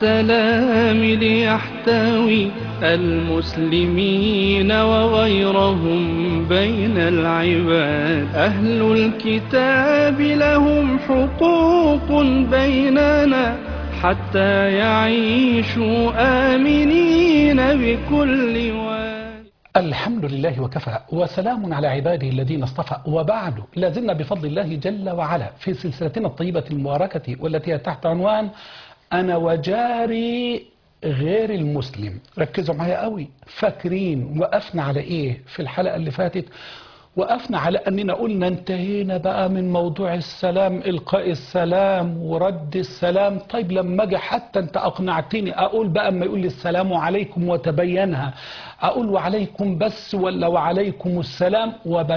السلام ليحتوي المسلمين وغيرهم بين العباد أهل الكتاب لهم حقوق بيننا حتى يعيشوا آمنين بكل واد الحمد لله وكفى وسلام على عباده الذين اصطفى وبعد لازلنا بفضل الله جل وعلا في سلسلتنا الطيبة المباركة والتي هي تحت عنوان أنا وجاري غير المسلم ركزوا معايا قوي فاكرين وقفنا على إيه في الحلقة اللي فاتت وقفنا على أننا قلنا انتهينا بقى من موضوع السلام إلقاء السلام ورد السلام طيب لما أجي حتى أنت أقنعتني أقول بقى أما يقول لي السلام عليكم وتبينها أقول وعليكم بس ولا وعليكم السلام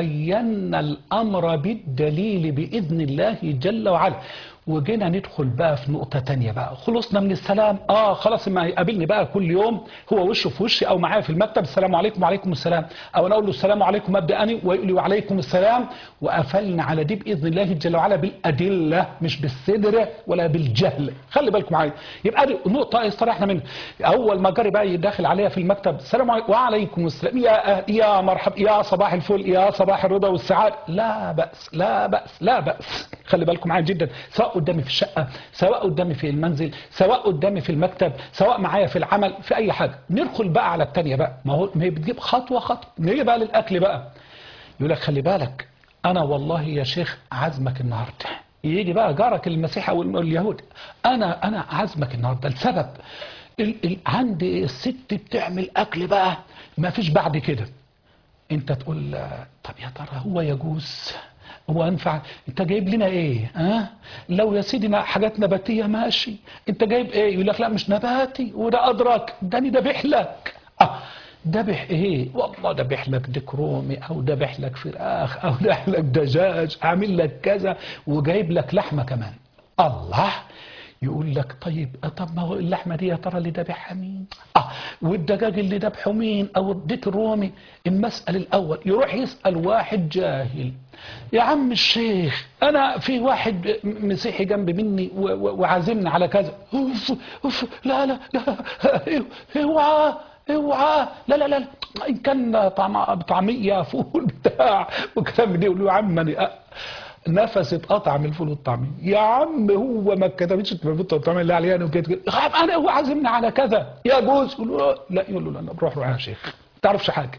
وبينا الأمر بالدليل بإذن الله جل وعلا وجينا ندخل بقى في نقطة تانية بقى خلصنا من السلام اه خلاص ما يقابلني بقى كل يوم هو وشه في وشي او معايا في المكتب السلام عليكم وعليكم السلام او انا اقول له السلام عليكم ابدا اني ويقول لي وعليكم السلام وقفلنا على دي باذن الله جل وعلا بالادله مش بالصدر ولا بالجهل خلي بالكم معايا يبقى دي نقطة استريحنا منها اول ما جاري بقى يدخل عليا في المكتب السلام عليكم وعليكم السلام يا يا مرحبا يا صباح الفل يا صباح الرضا والسعادة لا بأس لا بأس لا بأس خلي بالكم معايا جدا سواء قدامي في الشقة سواء قدامي في المنزل سواء قدامي في المكتب سواء معايا في العمل في أي حاجة ندخل بقى على التانية بقى ما هو ما هي بتجيب خطوة خطوة نيجي بقى للأكل بقى يقول لك خلي بالك أنا والله يا شيخ عزمك النهاردة يجي بقى جارك المسيح أو اليهود أنا أنا عزمك النهاردة السبب ال ال عندي الست بتعمل أكل بقى ما فيش بعد كده انت تقول طب يا ترى هو يجوز هو ينفع انت جايب لنا ايه ها أه؟ لو يا سيدي حاجات نباتيه ماشي انت جايب ايه يقول لك لا مش نباتي وده ادرك داني ذبح لك اه ذبح ايه والله ذبح لك ديك رومي او ذبح لك فراخ او ذبح لك دجاج عامل لك كذا وجايب لك لحمه كمان الله يقول لك طيب طب ما هو اللحمه دي يا ترى اللي ذبحها مين؟ اه والدجاج اللي ذبحه مين؟ او الديك الرومي المسأل الاول يروح يسأل واحد جاهل يا عم الشيخ انا في واحد مسيحي جنب مني وعازمني على كذا اوف اوف لا لا لا اوعى اوعى لا لا لا ان كان طعم طعميه فول بتاع وكلام دي يقول له يا عم انا نفس اتقطع من الفول والطعميه يا عم هو ما كتبتش الفول والطعميه اللي عليها انا وكده انا هو عازمني على كذا يجوز يقول له لا يقول له لا انا بروح روح يا شيخ ما تعرفش حاجه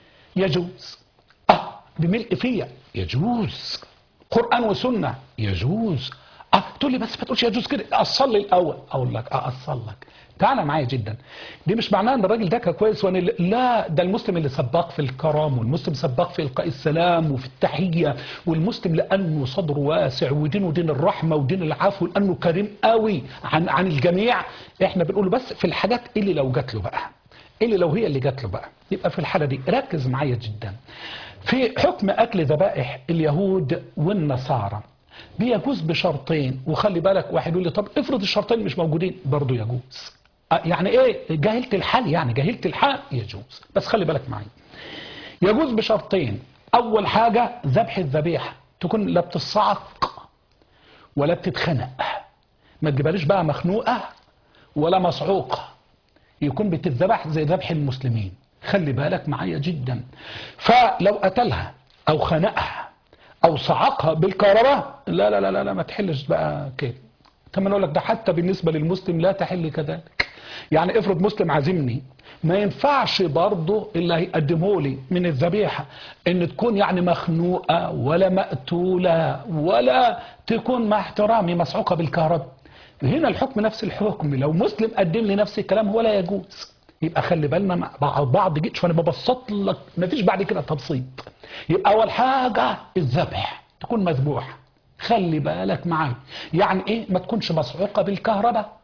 يجوز اه بملء فيا يجوز قران وسنه يجوز اه تقول لي بس ما تقولش يجوز كده اصلي الاول اقول لك اه اصل لك تعالى معايا جدا دي مش معناها ان الراجل ده كان كويس وانا لا ده المسلم اللي سباق في الكرام والمسلم سباق في القاء السلام وفي التحيه والمسلم لانه صدره واسع ودينه دين الرحمه ودين العفو لانه كريم قوي عن عن الجميع احنا بنقول بس في الحاجات اللي لو جات له بقى اللي لو هي اللي جات له بقى يبقى في الحاله دي ركز معايا جدا في حكم اكل ذبائح اليهود والنصارى بيجوز بشرطين وخلي بالك واحد يقول لي طب افرض الشرطين مش موجودين برضه يجوز يعني ايه جاهلة الحال يعني جاهلة الحال يجوز بس خلي بالك معي يجوز بشرطين اول حاجة ذبح الذبيحة تكون لا بتصعق ولا بتتخنق ما تجيبهاليش بقى مخنوقة ولا مصعوقة يكون بتتذبح زي ذبح المسلمين خلي بالك معايا جدا فلو قتلها او خنقها او صعقها بالكهرباء لا لا لا لا ما تحلش بقى كده طب اقول لك ده حتى بالنسبه للمسلم لا تحل كذلك يعني افرض مسلم عازمني ما ينفعش برضه اللي هيقدمه لي من الذبيحه ان تكون يعني مخنوقه ولا مقتوله ولا تكون مع احترامي مسعوقه بالكهرباء هنا الحكم نفس الحكم لو مسلم قدم لي نفس الكلام هو لا يجوز يبقى خلي بالنا مع بعض جيت شوف انا ببسط لك ما فيش بعد كده تبسيط يبقى اول حاجه الذبح تكون مذبوحه خلي بالك معايا يعني ايه ما تكونش مسعوقه بالكهرباء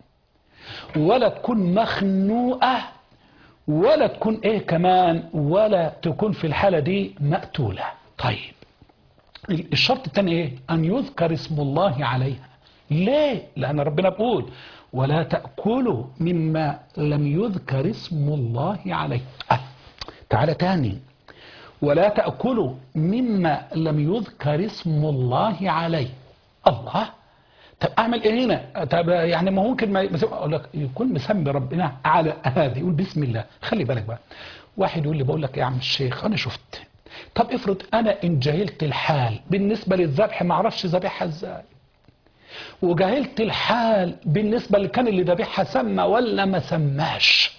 ولا تكون مخنوقه ولا تكون ايه كمان ولا تكون في الحاله دي مقتوله طيب الشرط الثاني ايه ان يذكر اسم الله عليها ليه لان ربنا بيقول ولا تاكلوا مما لم يذكر اسم الله عليه آه. تعالى تاني ولا تأكلوا مما لم يذكر اسم الله عليه الله طب اعمل ايه هنا طب يعني ما ممكن ما بس اقول لك يكون مسمي ربنا على هذه يقول بسم الله خلي بالك بقى واحد يقول لي بقول لك يا عم الشيخ انا شفت طب افرض انا ان جهلت الحال بالنسبه للذبح ما اعرفش ذبحها ازاي وجهلت الحال بالنسبه اللي كان اللي ذبحها سمى ولا ما سماش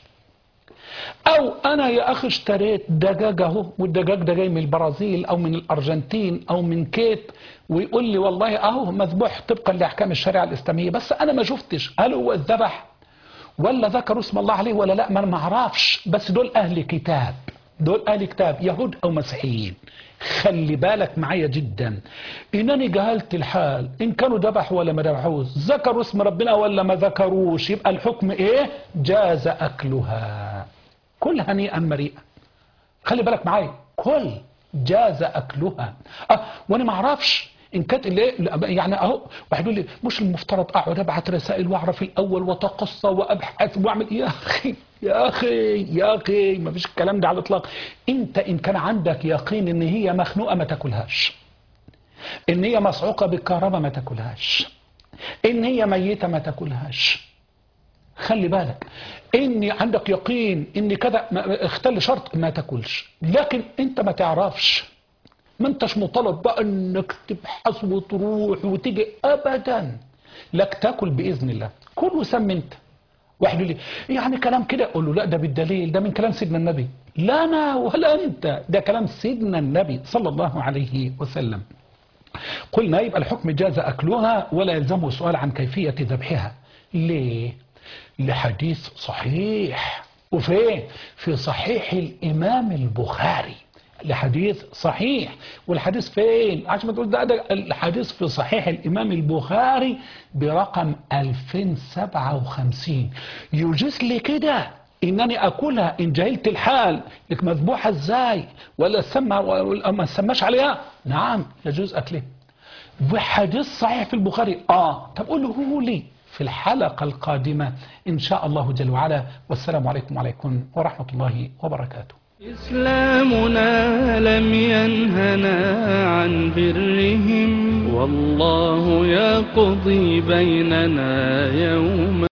او انا يا اخي اشتريت دجاج اهو والدجاج ده جاي من البرازيل او من الارجنتين او من كيت ويقول لي والله اهو مذبوح طبقا لاحكام الشريعه الاسلاميه بس انا ما شفتش هل هو اتذبح ولا ذكروا اسم الله عليه ولا لا ما انا ما اعرفش بس دول اهل كتاب دول اهل كتاب يهود او مسيحيين خلي بالك معايا جدا انني جهلت الحال ان كانوا ذبحوا ولا ما ذبحوش ذكروا اسم ربنا ولا ما ذكروش يبقى الحكم ايه جاز اكلها كل هنيئا مريئا خلي بالك معايا كل جاز اكلها اه وانا ما اعرفش ان كانت اللي يعني اهو واحد يقول لي مش المفترض اقعد ابعت رسائل واعرف الاول واتقصى وابحث واعمل يا اخي يا اخي يا اخي ما فيش الكلام ده على الاطلاق انت ان كان عندك يقين ان هي مخنوقه ما تاكلهاش ان هي مصعوقه بالكهرباء ما تاكلهاش ان هي ميته ما تاكلهاش خلي بالك اني عندك يقين ان كذا ما- اختل شرط ما تاكلش لكن انت ما تعرفش ما انتش مطالب بقى انك تبحث وتروح وتيجي ابدا لك تاكل باذن الله كل وسم انت واحد يقول لي يعني كلام كده اقول له لا ده بالدليل ده من كلام سيدنا النبي لا انا ولا انت ده كلام سيدنا النبي صلى الله عليه وسلم قلنا يبقى الحكم جاز أكلها ولا يلزمه سؤال عن كيفية ذبحها ليه؟ لحديث صحيح وفين؟ في صحيح الإمام البخاري لحديث صحيح والحديث فين عشان ما تقول ده, ده الحديث في صحيح الإمام البخاري برقم 2057 يجوز لي كده انني اكلها ان جهلت الحال لك مذبوحه ازاي ولا سمى ولا ما سماش عليها نعم يجوز اكلها وحديث صحيح في البخاري اه طب قوله لي في الحلقه القادمه ان شاء الله جل وعلا والسلام عليكم وعليكم ورحمه الله وبركاته إسلامنا لم ينهنا عن برهم والله يقضي بيننا يوم